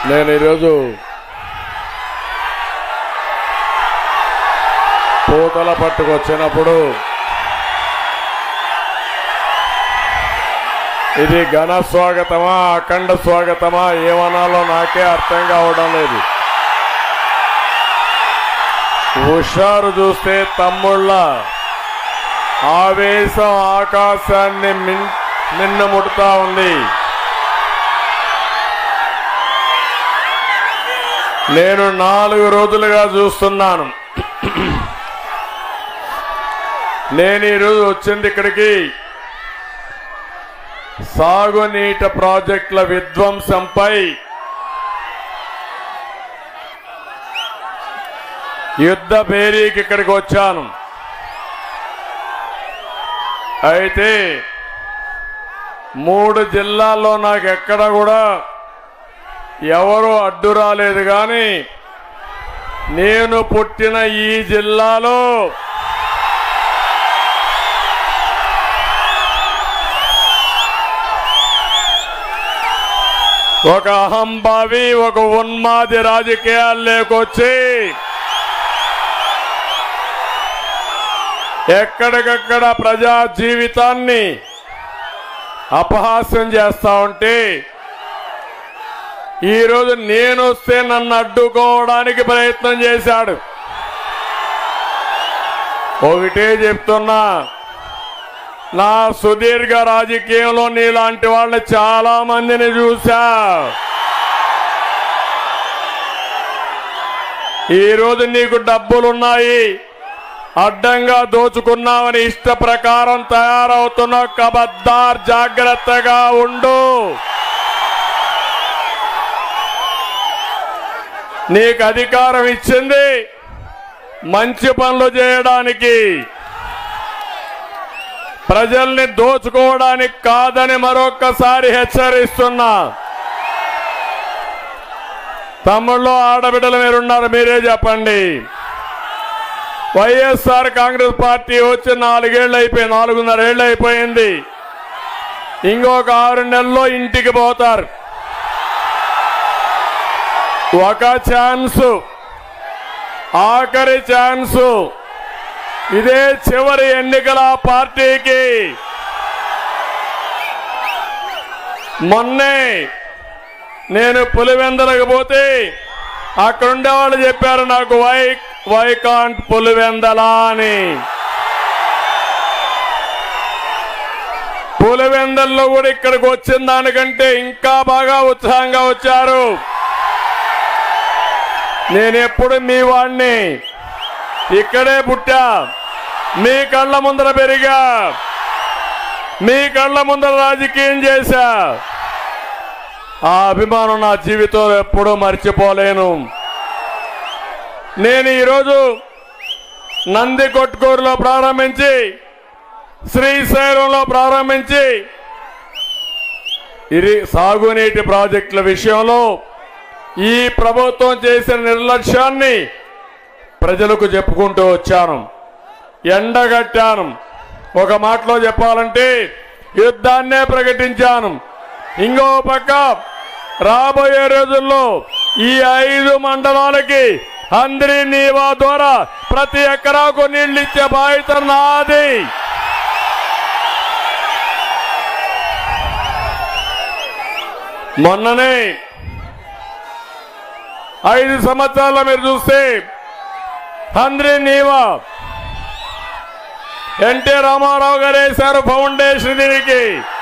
నేను ఈరోజు పూతల పట్టుకొచ్చినప్పుడు ఇది ఘన స్వాగతమా అఖండ స్వాగతమా ఏమనాలో నాకే అర్థం కావడం లేదు హుషారు చూస్తే తమ్ముళ్ళ ఆవేశం ఆకాశాన్ని మిన్ మిన్నముడుతా ఉంది నేను నాలుగు రోజులుగా చూస్తున్నాను నేను ఈరోజు వచ్చింది ఇక్కడికి సాగునీట ప్రాజెక్టుల విధ్వంసంపై యుద్ధ భేరీకి ఇక్కడికి వచ్చాను అయితే మూడు జిల్లాల్లో నాకు ఎక్కడ కూడా ఎవరు అడ్డు రాలేదు కానీ నేను పుట్టిన ఈ జిల్లాలో ఒక అహంభావి ఒక ఉన్మాది రాజకీయాలు లేకొచ్చి ఎక్కడికక్కడ ప్రజా జీవితాన్ని అపహాస్యం చేస్తా ఉంటే ఈరోజు నేను వస్తే నన్ను అడ్డుకోవడానికి ప్రయత్నం చేశాడు ఒకటే చెప్తున్నా నా సుదీర్ఘ రాజకీయంలో నీలాంటి వాళ్ళని చాలా మందిని చూశా ఈరోజు నీకు డబ్బులున్నాయి అడ్డంగా దోచుకున్నామని ఇష్ట ప్రకారం తయారవుతున్న కబద్దార్ జాగ్రత్తగా ఉండు నీకు అధికారం ఇచ్చింది మంచి పనులు చేయడానికి ప్రజల్ని దోచుకోవడానికి కాదని మరొక్కసారి హెచ్చరిస్తున్నా తమ్ముళ్ళు ఆడబిడ్డలు మీరున్నారు మీరే చెప్పండి వైఎస్ఆర్ కాంగ్రెస్ పార్టీ వచ్చి నాలుగేళ్లు అయిపోయి నాలుగున్నర ఏళ్ళు అయిపోయింది ఇంకొక ఆరు నెలల్లో ఇంటికి పోతారు ఒక ఛాన్స్ ఆఖరి ఛాన్స్ ఇదే చివరి ఎన్నికల పార్టీకి మొన్నే నేను పులివెందలకు పోతే అక్కడ ఉండేవాళ్ళు చెప్పారు నాకు వై వైకాంట్ పులివెందలా అని పులివెందల్లో కూడా ఇక్కడికి వచ్చిన దానికంటే ఇంకా బాగా ఉత్సాహంగా వచ్చారు నేను ఎప్పుడు మీ వాణ్ణి ఇక్కడే పుట్టా మీ కళ్ళ ముందర పెరిగా మీ కళ్ళ ముందర రాజకీయం చేశా ఆ అభిమానం నా జీవితంలో ఎప్పుడూ మర్చిపోలేను నేను ఈరోజు నంది కొట్కూరులో ప్రారంభించి శ్రీశైలంలో ప్రారంభించి ఇది సాగునీటి ప్రాజెక్టుల విషయంలో ఈ ప్రభుత్వం చేసిన నిర్లక్ష్యాన్ని ప్రజలకు చెప్పుకుంటూ వచ్చాను ఎండగట్టాను ఒక మాటలో చెప్పాలంటే యుద్ధాన్నే ప్రకటించాను ఇంకో పక్క రాబోయే రోజుల్లో ఈ ఐదు మండలాలకి అందరి నీవా ద్వారా ప్రతి ఎకరాకు నీళ్లు ఇచ్చే బాధ్యత నాది మొన్ననే ఐదు సంవత్సరాల్లో మీరు చూస్తే హంద్రి నీవా ఎన్టీ రామారావు గారు వేశారు ఫౌండేషన్ దీనికి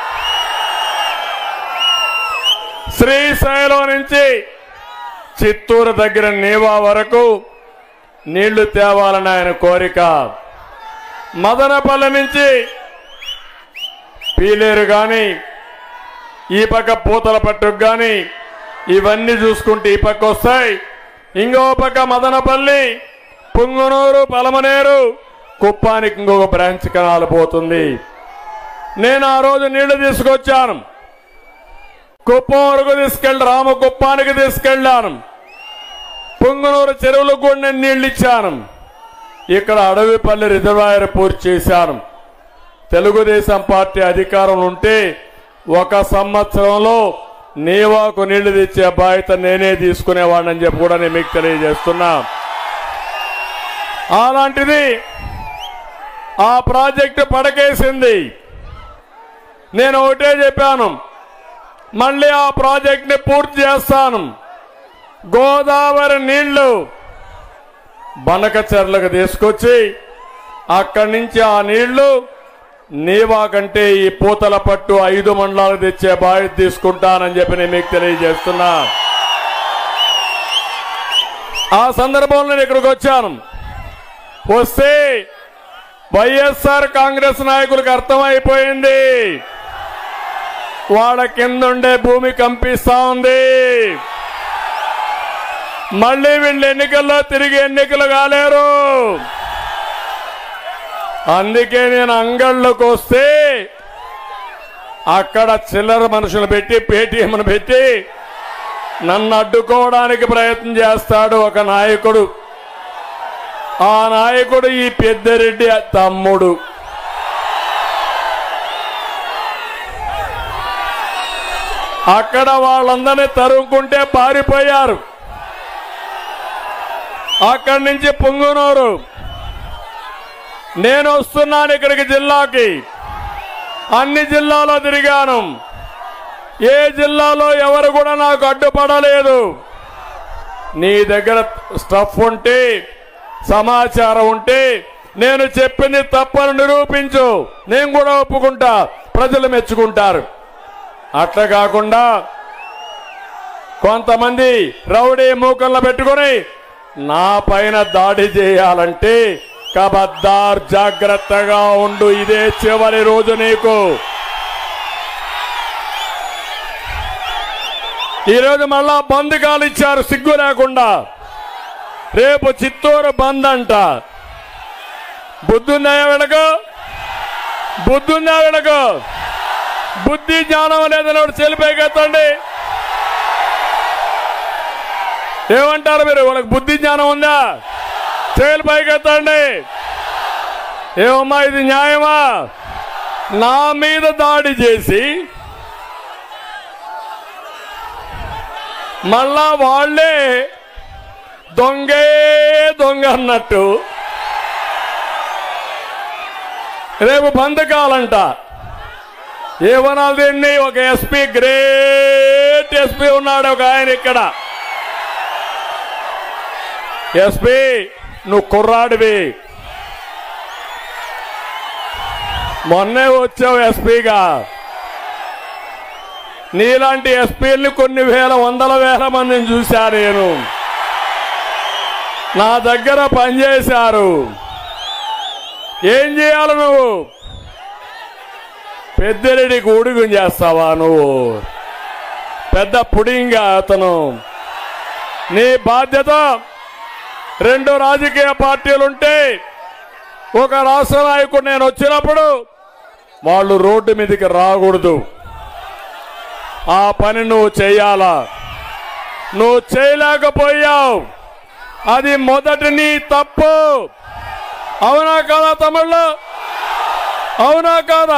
శ్రీశైలం నుంచి చిత్తూరు దగ్గర నీవా వరకు నీళ్లు తేవాలని ఆయన కోరిక మదనపల్లి నుంచి పీలేరు కానీ ఈ పక్క పూతల పట్టుకు కానీ ఇవన్నీ చూసుకుంటే ఈ పక్క వస్తాయి ఇంకో పక్క మదనపల్లి పుంగనూరు పలమనేరు కుప్పానికి ఇంకొక బ్రాంచ్ కెనాల్ పోతుంది నేను ఆ రోజు నీళ్లు తీసుకొచ్చాను కుప్పం వరకు తీసుకెళ్ళి రామకుప్పానికి తీసుకెళ్ళాను పుంగనూరు చెరువులకు కూడా నేను నీళ్లు ఇచ్చాను ఇక్కడ అడవిపల్లి రిజర్వాయర్ పూర్తి చేశాను తెలుగుదేశం పార్టీ అధికారం ఉంటే ఒక సంవత్సరంలో నీవాకు నీళ్లు తెచ్చే బాధ్యత నేనే తీసుకునేవాడిని చెప్పి కూడా నేను మీకు తెలియజేస్తున్నా అలాంటిది ఆ ప్రాజెక్టు పడకేసింది నేను ఒకటే చెప్పాను మళ్ళీ ఆ ప్రాజెక్ట్ని పూర్తి చేస్తాను గోదావరి నీళ్లు బనకచెర్లకు తీసుకొచ్చి అక్కడి నుంచి ఆ నీళ్లు నీవా కంటే ఈ పూతల పట్టు ఐదు మండలాలు తెచ్చే బాధ్యత తీసుకుంటానని చెప్పి నేను మీకు తెలియజేస్తున్నా ఆ సందర్భంలో నేను ఇక్కడికి వచ్చాను వస్తే వైఎస్ఆర్ కాంగ్రెస్ నాయకులకు అర్థమైపోయింది వాళ్ళ కిందుండే భూమి కంపిస్తా ఉంది మళ్ళీ వీళ్ళు ఎన్నికల్లో తిరిగి ఎన్నికలు కాలేరు అందుకే నేను అంగళ్ళకు వస్తే అక్కడ చిల్లర మనుషులు పెట్టి పేటీఎంను పెట్టి నన్ను అడ్డుకోవడానికి ప్రయత్నం చేస్తాడు ఒక నాయకుడు ఆ నాయకుడు ఈ పెద్దిరెడ్డి తమ్ముడు అక్కడ వాళ్ళందరినీ తరుముకుంటే పారిపోయారు అక్కడి నుంచి పొంగునూరు నేను వస్తున్నాను ఇక్కడికి జిల్లాకి అన్ని జిల్లాలో తిరిగాను ఏ జిల్లాలో ఎవరు కూడా నాకు అడ్డుపడలేదు నీ దగ్గర స్టఫ్ ఉంటే సమాచారం ఉంటే నేను చెప్పింది తప్పని నిరూపించు నేను కూడా ఒప్పుకుంటా ప్రజలు మెచ్చుకుంటారు అట్లా కాకుండా కొంతమంది రౌడీ మూకల్లో పెట్టుకొని నా పైన దాడి చేయాలంటే కబద్దార్ జాగ్రత్తగా ఉండు ఇదే చివరి రోజు నీకు ఈరోజు మళ్ళా బంద్ కాలు ఇచ్చారు సిగ్గు లేకుండా రేపు చిత్తూరు బంద్ అంట బుద్ధుందా వెనక బుద్ధుందా వెనక బుద్ధి జ్ఞానం లేదని ఒకటి చెలిపైకెత్తండి ఏమంటారు మీరు వాళ్ళకి బుద్ధి జ్ఞానం ఉందా చేలు పైకెత్తండి ఏమమ్మా ఇది న్యాయమా నా మీద దాడి చేసి మళ్ళా వాళ్ళే దొంగే దొంగ అన్నట్టు రేపు బంధకాలంట ఏమనాలి దీన్ని ఒక ఎస్పీ గ్రేట్ ఎస్పీ ఉన్నాడు ఒక ఆయన ఇక్కడ ఎస్పీ నువ్వు కుర్రాడివి మొన్నే వచ్చావు ఎస్పీగా నీలాంటి ఎస్పీల్ని కొన్ని వేల వందల వేల మందిని చూశా నేను నా దగ్గర పనిచేశారు ఏం చేయాలి నువ్వు పెద్దిరెడ్డికి ఉడుగుం చేస్తావా నువ్వు పెద్ద పుడింగా అతను నీ బాధ్యత రెండు రాజకీయ పార్టీలుంటే ఒక రాష్ట్ర నాయకుడు నేను వచ్చినప్పుడు వాళ్ళు రోడ్డు మీదకి రాకూడదు ఆ పని నువ్వు చేయాలా నువ్వు చేయలేకపోయావు అది మొదటి నీ తప్పు అవునా కాదా తమిళ్ళు అవునా కాదా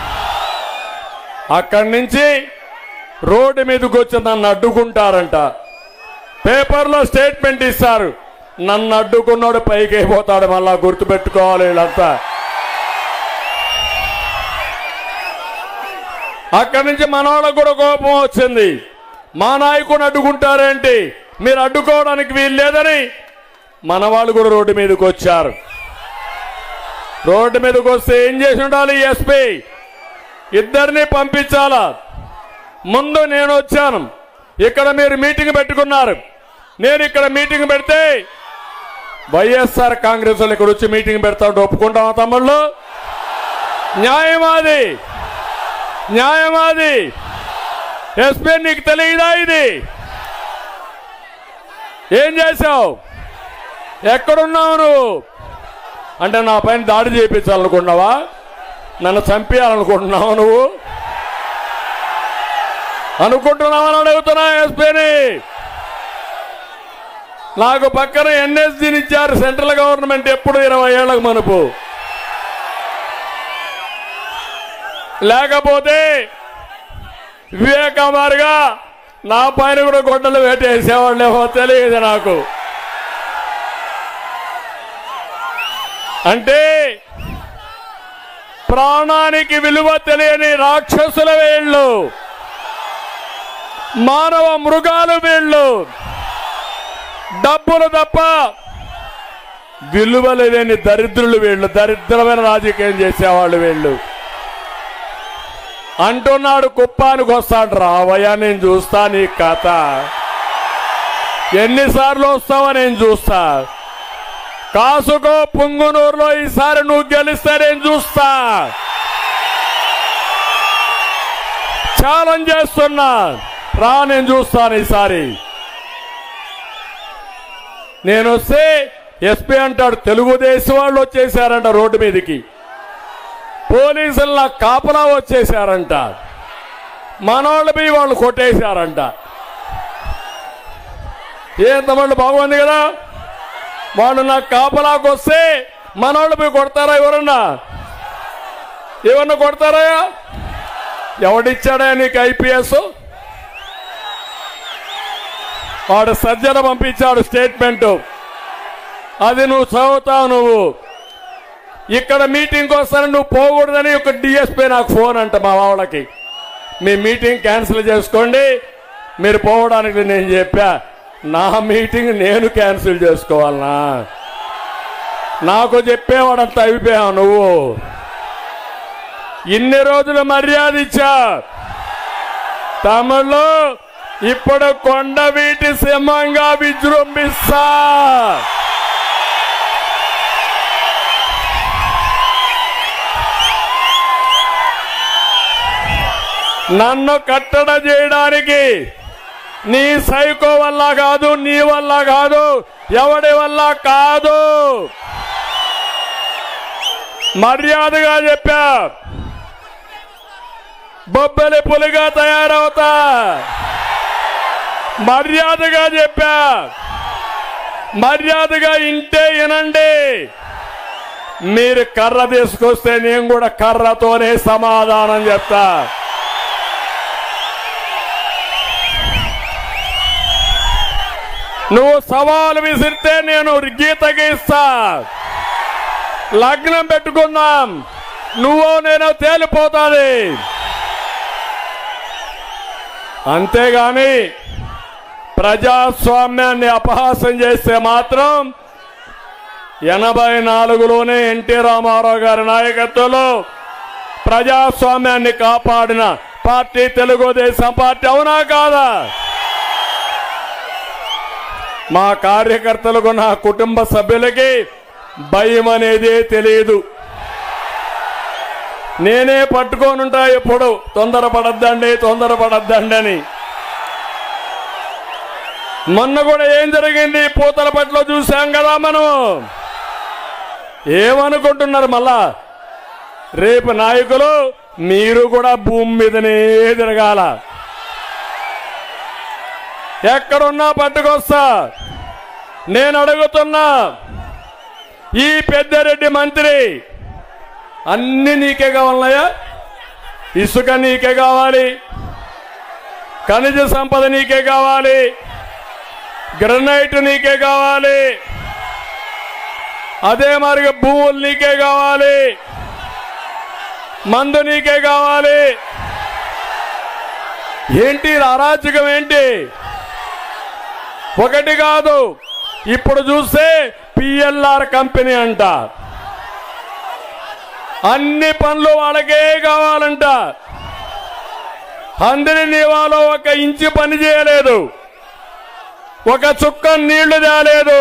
అక్కడి నుంచి రోడ్డు మీదకి వచ్చి నన్ను అడ్డుకుంటారంట పేపర్లో స్టేట్మెంట్ ఇస్తారు నన్ను అడ్డుకున్నాడు పైకి అయిపోతాడు మళ్ళా గుర్తుపెట్టుకోవాలి వీళ్ళంతా అక్కడి నుంచి మనవాళ్ళకు కూడా కోపం వచ్చింది మా నాయకుని అడ్డుకుంటారేంటి మీరు అడ్డుకోవడానికి వీలు లేదని మన వాళ్ళు కూడా రోడ్డు మీదకి వచ్చారు రోడ్డు మీదకి వస్తే ఏం చేసి ఉండాలి ఎస్పీ ఇద్దరిని పంపించాలా ముందు నేను వచ్చాను ఇక్కడ మీరు మీటింగ్ పెట్టుకున్నారు నేను ఇక్కడ మీటింగ్ పెడితే వైఎస్ఆర్ కాంగ్రెస్ వాళ్ళు ఇక్కడ వచ్చి మీటింగ్ పెడతా ఉంటే ఒప్పుకుంటామా తమ్ముళ్ళు న్యాయమాది న్యాయమాది ఎస్పీ నీకు తెలియదా ఇది ఏం చేశావు ఎక్కడున్నావు నువ్వు అంటే నా పైన దాడి చేయించాలనుకున్నావా నన్ను చంపేయాలనుకుంటున్నావు నువ్వు అనుకుంటున్నావని అడుగుతున్నా ఎస్పీని నాకు పక్కన ఎన్ఎస్జీని ఇచ్చారు సెంట్రల్ గవర్నమెంట్ ఎప్పుడు ఇరవై ఏళ్లకు మనపు లేకపోతే వివేకమారుగా నా పైన కూడా గొడ్డలు వేటేసేవాళ్ళేమో తెలియదు నాకు అంటే ప్రాణానికి విలువ తెలియని రాక్షసుల వీళ్ళు మానవ మృగాలు వీళ్ళు డబ్బులు తప్ప విలువలు లేని దరిద్రులు వీళ్ళు దరిద్రమైన రాజకీయం చేసేవాళ్ళు వీళ్ళు అంటున్నాడు కుప్పానికి వస్తాడు రావయ్యా నేను చూస్తా నీ కథ ఎన్నిసార్లు వస్తావో నేను చూస్తా కాసుకో పుంగునూరులో ఈసారి నువ్వు గెలిస్తే నేను చూస్తా ఛాలెంజ్ చేస్తున్నా రా నేను చూస్తాను ఈసారి నేను వస్తే ఎస్పీ అంటాడు తెలుగుదేశం వాళ్ళు వచ్చేసారంట రోడ్డు మీదకి పోలీసులు నా కాపలా వచ్చేసారంట మనోళ్ళు పోయి వాళ్ళు కొట్టేశారంట ఏం తమ్ముళ్ళు బాగుంది కదా వాళ్ళు నా కాపలాకు వస్తే మనోళ్ళు పోయి కొడతారా ఎవరన్నా ఎవరన్నా కొడతారా ఎవడిచ్చాడా నీకు ఐపీఎస్ వాడు సజ్జన పంపించాడు స్టేట్మెంట్ అది నువ్వు చదువుతావు నువ్వు ఇక్కడ మీటింగ్ వస్తాను నువ్వు పోకూడదని ఒక డిఎస్పీ నాకు ఫోన్ అంట మా వాళ్ళకి మీ మీటింగ్ క్యాన్సిల్ చేసుకోండి మీరు పోవడానికి నేను చెప్పా నా మీటింగ్ నేను క్యాన్సిల్ చేసుకోవాలనా నాకు చెప్పేవాడంత అయిపోయావు నువ్వు ఇన్ని రోజులు మర్యాద ఇచ్చా తమిళ్ళు ఇప్పుడు కొండ వీటి సింహంగా విజృంభిస్తా నన్ను కట్టడ చేయడానికి నీ సైకో వల్ల కాదు నీ వల్ల కాదు ఎవడి వల్ల కాదు మర్యాదగా చెప్పా బొబ్బలి పులిగా తయారవుతా మర్యాదగా చెప్పా మర్యాదగా ఇంటే వినండి మీరు కర్ర తీసుకొస్తే నేను కూడా కర్రతోనే సమాధానం చెప్తా నువ్వు సవాలు విసిరితే నేను గీత గీస్తా లగ్నం పెట్టుకుందాం నువ్వు నేను తేలిపోతాది అంతేగాని ప్రజాస్వామ్యాన్ని అపహాసం చేస్తే మాత్రం ఎనభై నాలుగులోనే ఎన్టీ రామారావు గారి నాయకత్వంలో ప్రజాస్వామ్యాన్ని కాపాడిన పార్టీ తెలుగుదేశం పార్టీ అవునా కాదా మా కార్యకర్తలకు నా కుటుంబ సభ్యులకి భయం అనేది తెలియదు నేనే పట్టుకోనుంటా ఎప్పుడు తొందరపడద్దండి తొందరపడద్దండి అని మొన్న కూడా ఏం జరిగింది పూతల పట్ల చూసాం కదా మనం ఏమనుకుంటున్నారు మళ్ళా రేపు నాయకులు మీరు కూడా భూమి మీదనే తిరగాల ఎక్కడున్నా పట్టుకొస్తా నేను అడుగుతున్నా ఈ పెద్దారెడ్డి మంత్రి అన్ని నీకే కావాలయ్యా ఇసుక నీకే కావాలి ఖనిజ సంపద నీకే కావాలి గ్రనైట్ నీకే కావాలి అదే మరిగా భూములు నీకే కావాలి మందు నీకే కావాలి ఏంటి ఈ అరాచకం ఏంటి ఒకటి కాదు ఇప్పుడు చూస్తే పిఎల్ఆర్ కంపెనీ అంట అన్ని పనులు వాళ్ళకే కావాలంట అందరి నివాలో ఒక ఇంచు పని చేయలేదు ఒక చుక్క నీళ్లు తేలేదు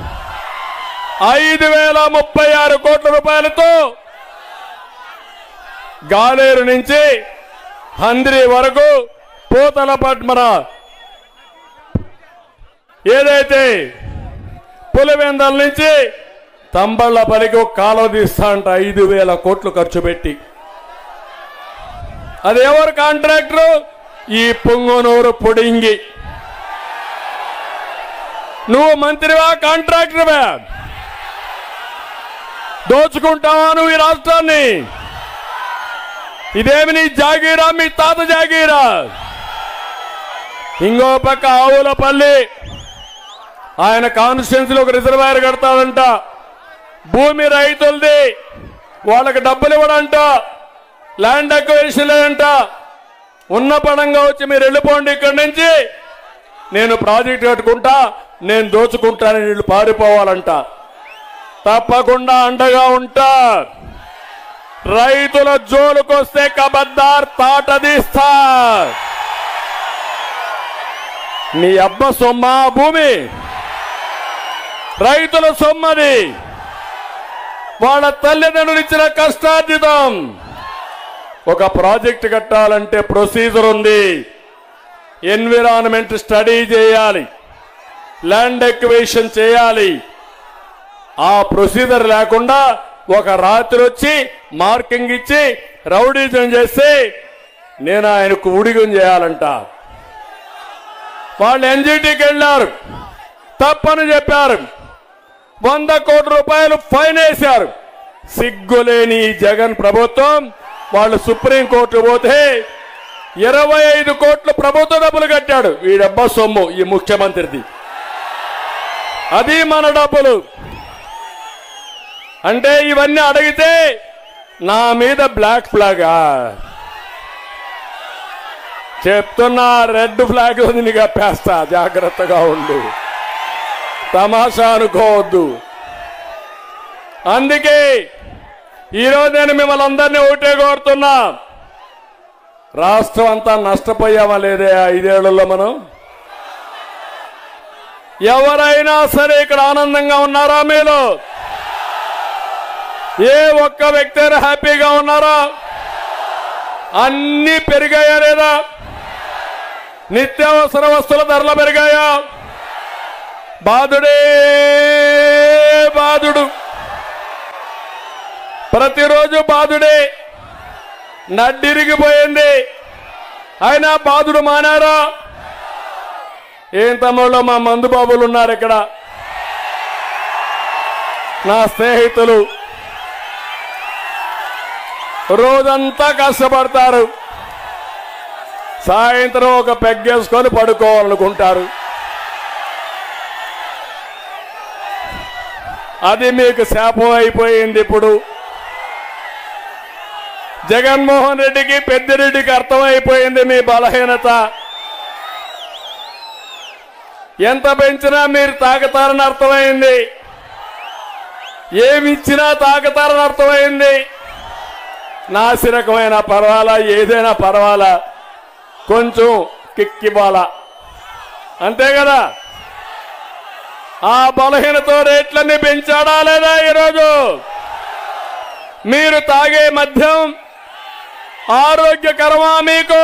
ఐదు వేల ముప్పై ఆరు కోట్ల రూపాయలతో గాలేరు నుంచి హంద్రి వరకు పూతల పద్మన ఏదైతే పులివెందల నుంచి తంబళ్ళపల్లికి ఒక కాలువ తీస్తా అంట ఐదు వేల కోట్లు ఖర్చు పెట్టి అది ఎవరు కాంట్రాక్టరు ఈ పొంగనూరు పొడింగి నువ్వు మంత్రివా కాంట్రాక్టర్వా దోచుకుంటావా నువ్వు ఈ రాష్ట్రాన్ని ఇదేమి నీ జాగీరా మీ తాత జాగీరా ఇంకో పక్క ఆవులపల్లి ఆయన కాన్స్టిట్యున్సీలో ఒక రిజర్వాయర్ కడతాడంట భూమి రైతులది వాళ్ళకి డబ్బులు ఇవ్వడంట ల్యాండ్ అక్వేషన్ లేదంట ఉన్న పడంగా వచ్చి మీరు వెళ్ళిపోండి ఇక్కడి నుంచి నేను ప్రాజెక్ట్ కట్టుకుంటా నేను దోచుకుంటానని వీళ్ళు పారిపోవాలంట తప్పకుండా అండగా ఉంటా రైతుల జోలుకొస్తే కబద్దార్ తాటదీస్తా నీ అబ్బ సొమ్మ భూమి రైతుల సొమ్మది వాళ్ళ తల్లిదండ్రులు ఇచ్చిన కష్టార్జితం ఒక ప్రాజెక్ట్ కట్టాలంటే ప్రొసీజర్ ఉంది ఎన్విరాన్మెంట్ స్టడీ చేయాలి ల్యాండ్ ఎక్వేషన్ చేయాలి ఆ ప్రొసీజర్ లేకుండా ఒక రాత్రి వచ్చి మార్కింగ్ ఇచ్చి రౌడీజం చేస్తే నేను ఆయనకు ఉడిగం చేయాలంట వాళ్ళు ఎన్జిటికి వెళ్ళారు తప్పని చెప్పారు వంద కోట్ల రూపాయలు ఫైన్ వేశారు సిగ్గులేని ఈ జగన్ ప్రభుత్వం వాళ్ళు సుప్రీంకోర్టు పోతే ఇరవై ఐదు కోట్ల ప్రభుత్వ డబ్బులు కట్టాడు వీడబ్బా సొమ్ము ఈ ముఖ్యమంత్రిది అది మన డబ్బులు అంటే ఇవన్నీ అడిగితే నా మీద బ్లాక్ ఫ్లాగా చెప్తున్నా రెడ్ ఫ్లాగ్ ఉంది నీకు కప్పేస్తా జాగ్రత్తగా ఉండు తమాషా అనుకోవద్దు అందుకే ఈరోజు నేను మిమ్మల్ని అందరినీ ఒకటే కోరుతున్నా రాష్ట్రం అంతా నష్టపోయామా లేదే ఆ ఐదేళ్లలో మనం ఎవరైనా సరే ఇక్కడ ఆనందంగా ఉన్నారా మీరు ఏ ఒక్క వ్యక్తి అయినా హ్యాపీగా ఉన్నారా అన్ని పెరిగాయా లేదా నిత్యావసర వస్తువుల ధరలు పెరిగాయా బాధుడే బాధుడు ప్రతిరోజు బాధుడే నడ్డిరిగిపోయింది అయినా బాధుడు మానారా ఏం తమ్ముళ్ళు మా మందు బాబులు ఉన్నారు ఇక్కడ నా స్నేహితులు రోజంతా కష్టపడతారు సాయంత్రం ఒక పెగ్గేసుకొని పడుకోవాలనుకుంటారు అది మీకు శాపం అయిపోయింది ఇప్పుడు జగన్మోహన్ రెడ్డికి పెద్దిరెడ్డికి అర్థమైపోయింది మీ బలహీనత ఎంత పెంచినా మీరు తాగుతారని అర్థమైంది ఏమిచ్చినా తాగుతారని అర్థమైంది నాసిరకమైన పర్వాలా ఏదైనా పర్వాలా కొంచెం కిక్కిబాల అంతే కదా ఆ బలహీనతో రేట్లన్నీ పెంచాడా లేదా ఈరోజు మీరు తాగే మద్యం ఆరోగ్యకరమా మీకు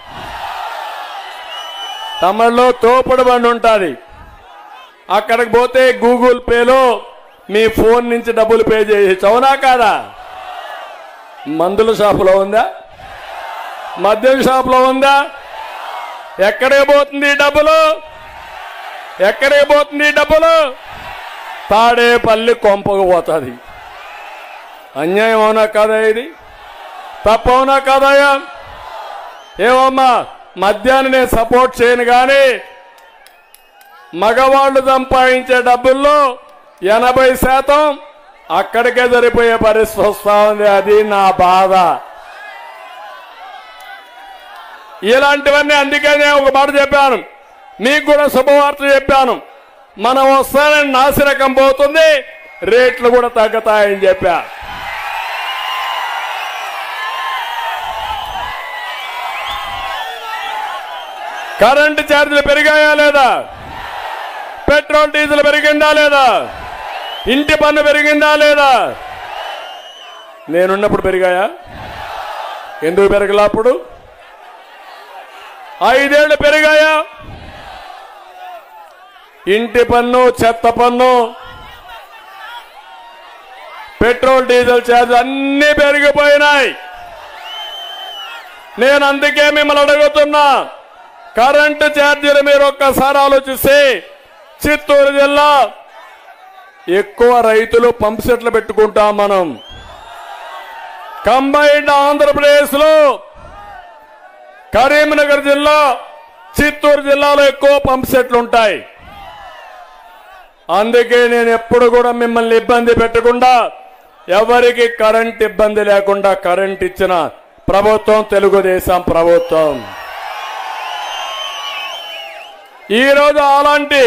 తమిళలో తోపుడు బండి ఉంటుంది అక్కడికి పోతే గూగుల్ పేలో మీ ఫోన్ నుంచి డబ్బులు పే చేయొచ్చు అవునా కాదా మందుల షాపులో ఉందా మద్యం షాపులో ఉందా ఎక్కడికి పోతుంది ఈ డబ్బులు ఎక్కడికి పోతుంది ఈ డబ్బులు తాడేపల్లి కొంపకు పోతుంది అన్యాయం అవునా కాదా ఇది తప్పు అవునా కాదయ్యా ఏమమ్మా మద్యాన్ని నేను సపోర్ట్ చేయను కానీ మగవాళ్ళు సంపాదించే డబ్బుల్లో ఎనభై శాతం అక్కడికే సరిపోయే పరిస్థితి వస్తా ఉంది అది నా బాధ ఇలాంటివన్నీ అందుకే నేను ఒక మాట చెప్పాను మీకు కూడా శుభవార్త చెప్పాను మనం వస్తానని నాసిరకం పోతుంది రేట్లు కూడా తగ్గుతాయని చెప్పా కరెంటు ఛార్జీలు పెరిగాయా లేదా పెట్రోల్ డీజిల్ పెరిగిందా లేదా ఇంటి పన్ను పెరిగిందా లేదా నేనున్నప్పుడు పెరిగాయా ఎందుకు పెరగలా అప్పుడు ఐదేళ్లు పెరిగాయా ఇంటి పన్ను చెత్త పన్ను పెట్రోల్ డీజిల్ ఛార్జ్ అన్ని పెరిగిపోయినాయి నేను అందుకే మిమ్మల్ని అడుగుతున్నా కరెంటు ఛార్జీలు మీరు ఒక్కసారి ఆలోచిస్తే చిత్తూరు జిల్లా ఎక్కువ రైతులు పంప్ సెట్లు పెట్టుకుంటాం మనం కంబైన్డ్ ఆంధ్రప్రదేశ్ లో కరీంనగర్ జిల్లా చిత్తూరు జిల్లాలో ఎక్కువ పంప్ సెట్లు ఉంటాయి అందుకే నేను ఎప్పుడు కూడా మిమ్మల్ని ఇబ్బంది పెట్టకుండా ఎవరికి కరెంట్ ఇబ్బంది లేకుండా కరెంట్ ఇచ్చిన ప్రభుత్వం తెలుగుదేశం ప్రభుత్వం ఈరోజు అలాంటి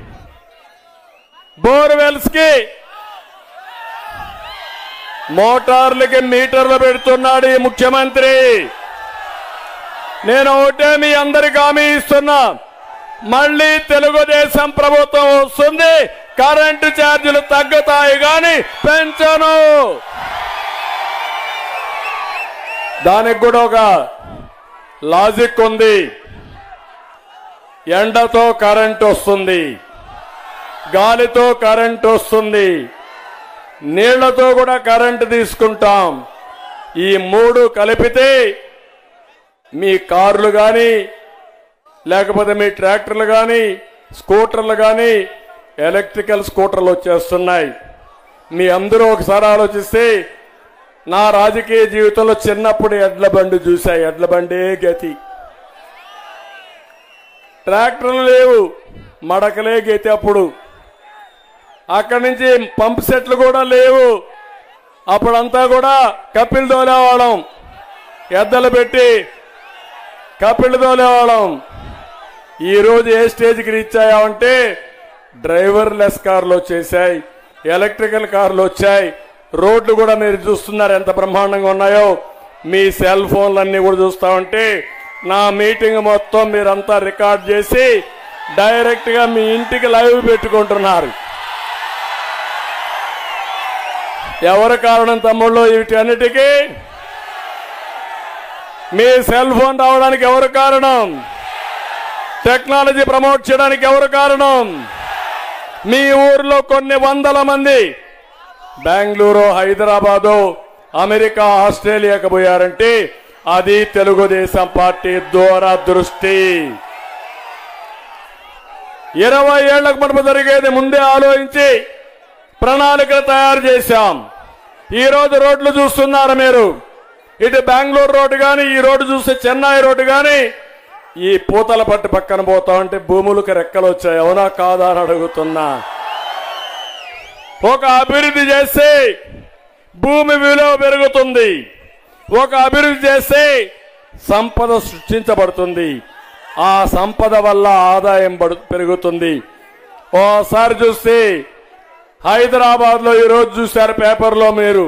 బోర్వెల్స్ కి మోటార్లకి మీటర్లు పెడుతున్నాడు ఈ ముఖ్యమంత్రి నేను ఒకటే మీ అందరికి హామీ ఇస్తున్నా మళ్ళీ తెలుగుదేశం ప్రభుత్వం వస్తుంది కరెంటు ఛార్జీలు తగ్గుతాయి కానీ పెంచను దానికి కూడా ఒక లాజిక్ ఉంది ఎండతో కరెంట్ వస్తుంది గాలితో కరెంట్ వస్తుంది నీళ్లతో కూడా కరెంట్ తీసుకుంటాం ఈ మూడు కలిపితే మీ కార్లు కానీ లేకపోతే మీ ట్రాక్టర్లు కానీ స్కూటర్లు కానీ ఎలక్ట్రికల్ స్కూటర్లు వచ్చేస్తున్నాయి మీ అందరూ ఒకసారి ఆలోచిస్తే నా రాజకీయ జీవితంలో చిన్నప్పుడు ఎడ్ల బండి చూసా ఎడ్ల బండే గతి ట్రాక్టర్లు లేవు మడకలే గతి అప్పుడు అక్కడి నుంచి పంప్ సెట్లు కూడా లేవు అప్పుడంతా కూడా కపిల్ దోలేవాళ్ళం ఎద్దలు పెట్టి కపిల్ దోలేవాళ్ళం ఈరోజు ఏ స్టేజ్కి రీచ్ అయ్యామంటే డ్రైవర్ లెస్ కార్లు వచ్చేసాయి ఎలక్ట్రికల్ కార్లు వచ్చాయి రోడ్లు కూడా మీరు చూస్తున్నారు ఎంత బ్రహ్మాండంగా ఉన్నాయో మీ సెల్ ఫోన్లన్నీ కూడా చూస్తా ఉంటే నా మీటింగ్ మొత్తం మీరంతా రికార్డ్ చేసి డైరెక్ట్ గా మీ ఇంటికి లైవ్ పెట్టుకుంటున్నారు ఎవరు కారణం తమ్ముళ్ళు వీటన్నిటికీ మీ సెల్ ఫోన్ రావడానికి ఎవరు కారణం టెక్నాలజీ ప్రమోట్ చేయడానికి ఎవరు కారణం మీ ఊర్లో కొన్ని వందల మంది బెంగళూరు హైదరాబాదు అమెరికా ఆస్ట్రేలియాకు పోయారంటే అది తెలుగుదేశం పార్టీ దూరదృష్టి ఇరవై ఏళ్లకు మనకు జరిగేది ముందే ఆలోచించి ప్రణాళికలు తయారు చేశాం ఈ రోజు రోడ్లు చూస్తున్నారు మీరు ఇటు బెంగళూరు రోడ్డు కానీ ఈ రోడ్డు చూస్తే చెన్నై రోడ్డు కానీ ఈ పూతల పట్టు పక్కన పోతా ఉంటే భూములకు రెక్కలు వచ్చాయి అవునా కాదా అని అడుగుతున్నా ఒక అభివృద్ధి చేస్తే భూమి విలువ పెరుగుతుంది ఒక అభివృద్ధి చేస్తే సంపద సృష్టించబడుతుంది ఆ సంపద వల్ల ఆదాయం పడు- పెరుగుతుంది ఓసారి చూస్తే హైదరాబాద్ లో ఈరోజు చూశారు పేపర్లో మీరు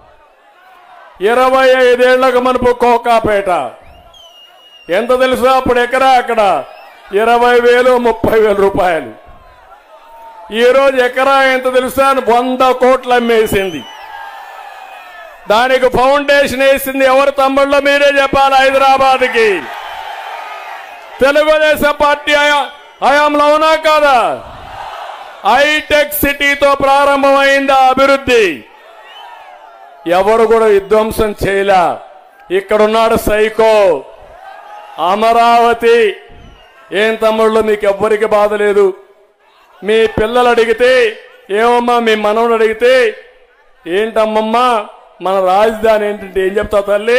ఇరవై ఐదేళ్లకు మనపు కోకాపేట ఎంత తెలుసా అప్పుడు ఎకరా అక్కడ ఇరవై వేలు ముప్పై వేల రూపాయలు ఈ రోజు ఎకరా ఎంత తెలుసా వంద కోట్లు అమ్మేసింది దానికి ఫౌండేషన్ వేసింది ఎవరు తమ్ముళ్ళో మీరే చెప్పాలి హైదరాబాద్కి తెలుగుదేశం పార్టీ హయా- హయాంలో అవునా కాదా హైటెక్ సిటీతో ప్రారంభమైంది ఆ అభివృద్ధి ఎవరు కూడా విధ్వంసం చేయలే ఇక్కడున్నాడు సైకో అమరావతి ఏం తమ్ముళ్ళు మీకు ఎవ్వరికి బాధ లేదు మీ పిల్లలు అడిగితే ఏమమ్మా మీ మనవడు అడిగితే ఏంటమ్మమ్మా మన రాజధాని ఏంటంటే ఏం చెప్తావు తల్లి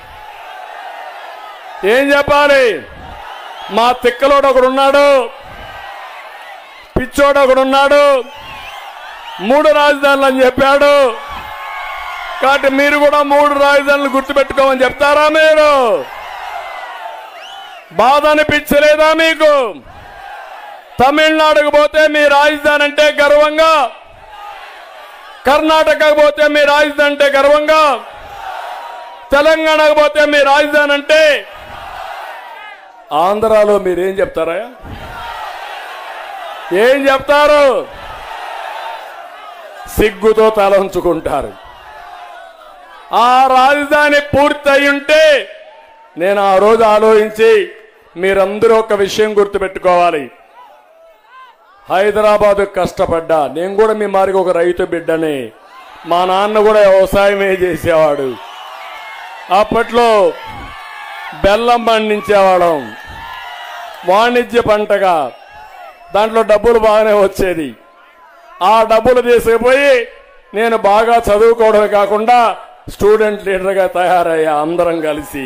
ఏం చెప్పాలి మా తిక్కలోడు ఒకడున్నాడు పిచ్చోడు ఒకడున్నాడు మూడు రాజధానులు అని చెప్పాడు కాబట్టి మీరు కూడా మూడు రాజధానులు గుర్తుపెట్టుకోమని చెప్తారా మీరు బాధ అనిపించలేదా మీకు తమిళనాడుకు పోతే మీ రాజధాని అంటే గర్వంగా కర్ణాటకకు పోతే మీ రాజధాని అంటే గర్వంగా తెలంగాణకు పోతే మీ రాజధాని అంటే ఆంధ్రాలో మీరేం చెప్తారా ఏం చెప్తారు సిగ్గుతో తల ఉంచుకుంటారు ఆ రాజధాని పూర్తయి ఉంటే నేను ఆ రోజు ఆలోచించి మీరందరూ ఒక విషయం గుర్తుపెట్టుకోవాలి హైదరాబాద్ కష్టపడ్డా నేను కూడా మీ మారికి ఒక రైతు బిడ్డని మా నాన్న కూడా వ్యవసాయమే చేసేవాడు అప్పట్లో బెల్లం పండించేవాళ్ళం వాణిజ్య పంటగా దాంట్లో డబ్బులు బాగానే వచ్చేది ఆ డబ్బులు తీసుకుపోయి నేను బాగా చదువుకోవడమే కాకుండా స్టూడెంట్ లీడర్గా తయారయ్యా అందరం కలిసి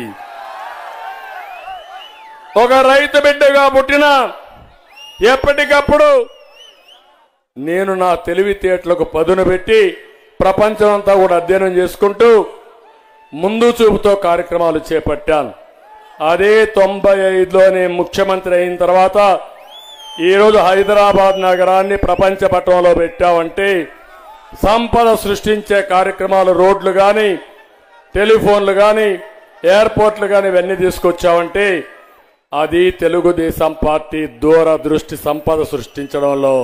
ఒక రైతు బిడ్డగా పుట్టిన ఎప్పటికప్పుడు నేను నా తెలివితేటలకు పదును పెట్టి ప్రపంచం అంతా కూడా అధ్యయనం చేసుకుంటూ ముందు చూపుతో కార్యక్రమాలు చేపట్టాను అదే తొంభై ఐదులోనే ముఖ్యమంత్రి అయిన తర్వాత ఈరోజు హైదరాబాద్ నగరాన్ని ప్రపంచ పటంలో పెట్టామంటే సంపద సృష్టించే కార్యక్రమాలు రోడ్లు కానీ టెలిఫోన్లు కానీ ఎయిర్పోర్ట్లు కానీ ఇవన్నీ తీసుకొచ్చామంటే అది తెలుగుదేశం పార్టీ దూరదృష్టి సంపద సృష్టించడంలో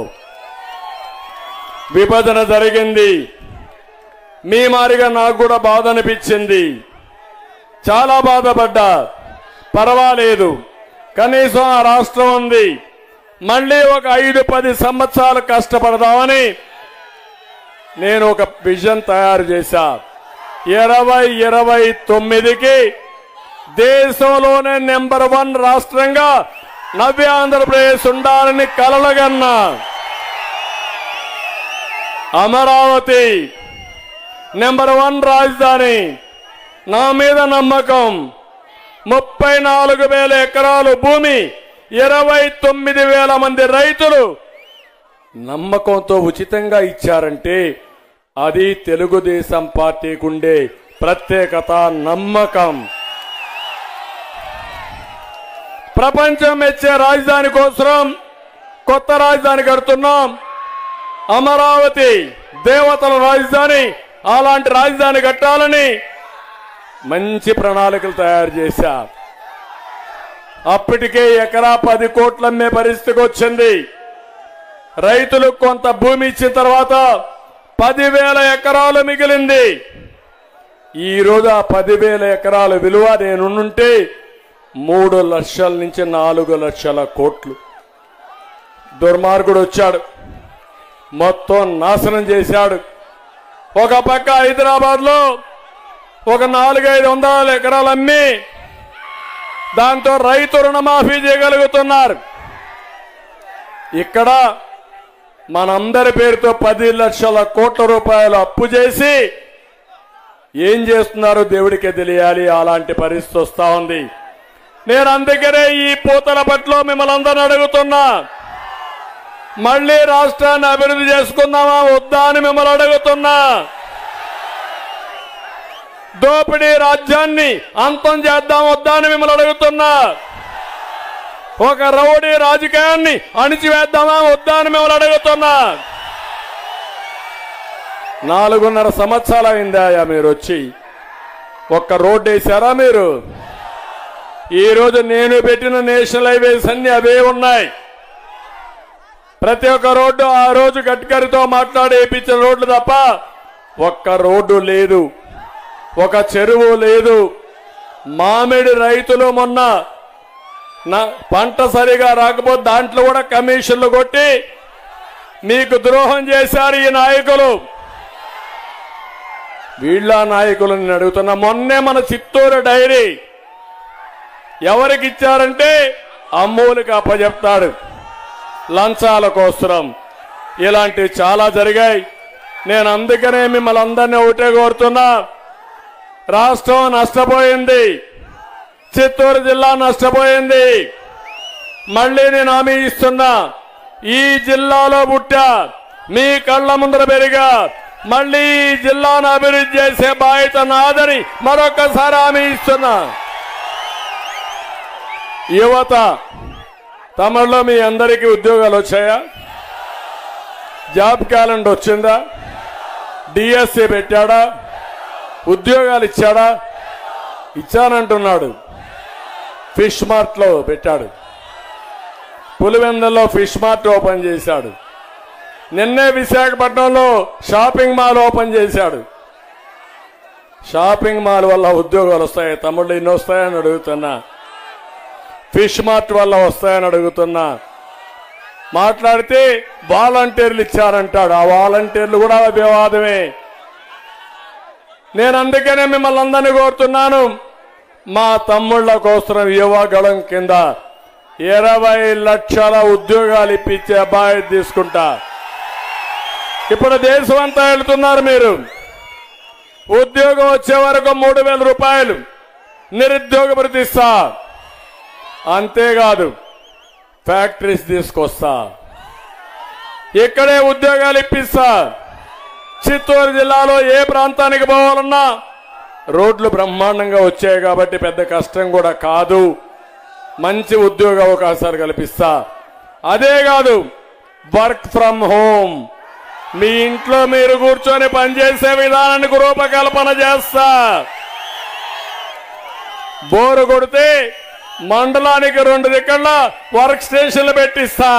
విభజన జరిగింది మీ మారిగా నాకు కూడా బాధ అనిపించింది చాలా బాధపడ్డా పర్వాలేదు కనీసం ఆ రాష్ట్రం ఉంది మళ్ళీ ఒక ఐదు పది సంవత్సరాలు కష్టపడదామని నేను ఒక విజన్ తయారు చేశా ఇరవై ఇరవై తొమ్మిదికి దేశంలోనే నెంబర్ వన్ రాష్ట్రంగా నవ్య ఆంధ్రప్రదేశ్ ఉండాలని కలలుగన్నా అమరావతి నెంబర్ వన్ రాజధాని నా మీద నమ్మకం ముప్పై నాలుగు వేల ఎకరాలు భూమి ఇరవై తొమ్మిది వేల మంది రైతులు నమ్మకంతో ఉచితంగా ఇచ్చారంటే అది తెలుగుదేశం పార్టీకి ఉండే ప్రత్యేకత నమ్మకం ప్రపంచం మెచ్చే రాజధాని కోసం కొత్త రాజధాని కడుతున్నాం అమరావతి దేవతల రాజధాని అలాంటి రాజధాని కట్టాలని మంచి ప్రణాళికలు తయారు చేశా అప్పటికే ఎకరా పది కోట్ల అమ్మే పరిస్థితికి వచ్చింది రైతులకు కొంత భూమి ఇచ్చిన తర్వాత పదివేల ఎకరాలు మిగిలింది ఈ రోజు ఆ పదివేల ఎకరాల విలువ నేనుంటే మూడు లక్షల నుంచి నాలుగు లక్షల కోట్లు దుర్మార్గుడు వచ్చాడు మొత్తం నాశనం చేశాడు ఒక పక్క హైదరాబాద్ లో ఒక నాలుగైదు వందల ఎకరాలు అమ్మి దాంతో రైతు రుణమాఫీ చేయగలుగుతున్నారు ఇక్కడ మనందరి పేరుతో పది లక్షల కోట్ల రూపాయలు అప్పు చేసి ఏం చేస్తున్నారో దేవుడికే తెలియాలి అలాంటి పరిస్థితి వస్తా ఉంది నేను అందుకనే ఈ పూతల పట్ల మిమ్మల్ని అందరిని అడుగుతున్నా మళ్ళీ రాష్ట్రాన్ని అభివృద్ధి చేసుకుందామా వద్దా అని మిమ్మల్ని అడుగుతున్నా దోపిడీ రాజ్యాన్ని అంతం చేద్దాం వద్దా అని మిమ్మల్ని అడుగుతున్నా ఒక రౌడీ రాజకీయాన్ని అణిచివేద్దామా వద్దా అని మిమ్మల్ని అడుగుతున్నా నాలుగున్నర సంవత్సరాలు అయిందాయా మీరు వచ్చి ఒక్క రోడ్డు వేశారా మీరు ఈ రోజు నేను పెట్టిన నేషనల్ హైవేస్ అన్ని అవే ఉన్నాయి ప్రతి ఒక్క రోడ్డు ఆ రోజు గడ్కరీతో మాట్లాడి వేయించిన రోడ్లు తప్ప ఒక్క రోడ్డు లేదు ఒక చెరువు లేదు మామిడి రైతులు మొన్న నా పంట సరిగా రాకపోతే దాంట్లో కూడా కమిషన్లు కొట్టి మీకు ద్రోహం చేశారు ఈ నాయకులు వీళ్ళ నాయకులు నేను అడుగుతున్నా మొన్నే మన చిత్తూరు డైరీ ఎవరికి ఇచ్చారంటే అమ్మూలకి అప్పచెప్తాడు లంచాల కోసరం ఇలాంటివి చాలా జరిగాయి నేను అందుకనే మిమ్మల్ని అందరినీ ఒకటే కోరుతున్నా రాష్ట్రం నష్టపోయింది చిత్తూరు జిల్లా నష్టపోయింది మళ్ళీ నేను హామీ ఇస్తున్నా ఈ జిల్లాలో పుట్టా మీ కళ్ళ ముందర పెరిగా మళ్ళీ ఈ జిల్లాను అభివృద్ధి చేసే బాధ్యత నాదని మరొకసారి హామీ ఇస్తున్నా యువత తమలో మీ అందరికీ ఉద్యోగాలు వచ్చాయా జాబ్ క్యాలెండర్ వచ్చిందా డిఎస్సి పెట్టాడా ఉద్యోగాలు ఇచ్చాడా ఇచ్చానంటున్నాడు ఫిష్ మార్ట్ లో పెట్టాడు పులివెందల్లో ఫిష్ మార్ట్ ఓపెన్ చేశాడు నిన్నే విశాఖపట్నంలో షాపింగ్ మాల్ ఓపెన్ చేశాడు షాపింగ్ మాల్ వల్ల ఉద్యోగాలు వస్తాయి తమ్ముళ్ళు ఇన్ని వస్తాయని అడుగుతున్నా ఫిష్ మార్ట్ వల్ల వస్తాయని అడుగుతున్నా మాట్లాడితే వాలంటీర్లు ఇచ్చారంటాడు ఆ వాలంటీర్లు కూడా వివాదమే నేను అందుకనే మిమ్మల్ని అందరినీ కోరుతున్నాను మా తమ్ముళ్ళ కోసం యువగళం కింద ఇరవై లక్షల ఉద్యోగాలు ఇప్పించే బాధ్యత తీసుకుంటా ఇప్పుడు దేశం అంతా వెళ్తున్నారు మీరు ఉద్యోగం వచ్చే వరకు మూడు వేల రూపాయలు నిరుద్యోగ భృతి ఇస్తా అంతేకాదు ఫ్యాక్టరీస్ తీసుకొస్తా ఇక్కడే ఉద్యోగాలు ఇప్పిస్తా చిత్తూరు జిల్లాలో ఏ ప్రాంతానికి పోవాలన్నా రోడ్లు బ్రహ్మాండంగా వచ్చాయి కాబట్టి పెద్ద కష్టం కూడా కాదు మంచి ఉద్యోగ అవకాశాలు కల్పిస్తా అదే కాదు వర్క్ ఫ్రమ్ హోమ్ మీ ఇంట్లో మీరు కూర్చొని పనిచేసే విధానానికి రూపకల్పన చేస్తా బోరు కొడితే మండలానికి రెండు దిక్కల వర్క్ స్టేషన్లు పెట్టిస్తా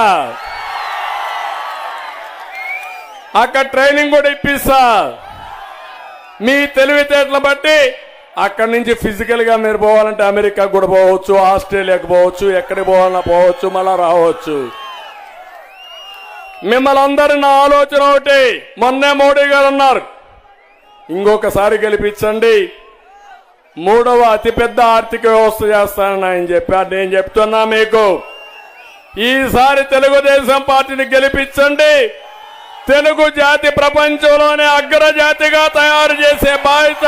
అక్కడ ట్రైనింగ్ కూడా ఇప్పిస్తా మీ తెలివితేటలు బట్టి అక్కడి నుంచి ఫిజికల్ గా మీరు పోవాలంటే అమెరికా కూడా పోవచ్చు ఆస్ట్రేలియాకు పోవచ్చు ఎక్కడికి పోవాలన్నా పోవచ్చు మళ్ళా రావచ్చు మిమ్మల్ని అందరి నా ఆలోచన ఒకటి మొన్నే మోడీ గారు అన్నారు ఇంకొకసారి గెలిపించండి మూడవ అతిపెద్ద ఆర్థిక వ్యవస్థ చేస్తానని ఆయన చెప్పారు నేను చెప్తున్నా మీకు ఈసారి తెలుగుదేశం పార్టీని గెలిపించండి తెలుగు జాతి ప్రపంచంలోనే అగ్రజాతిగా తయారు చేసే బాధ్యత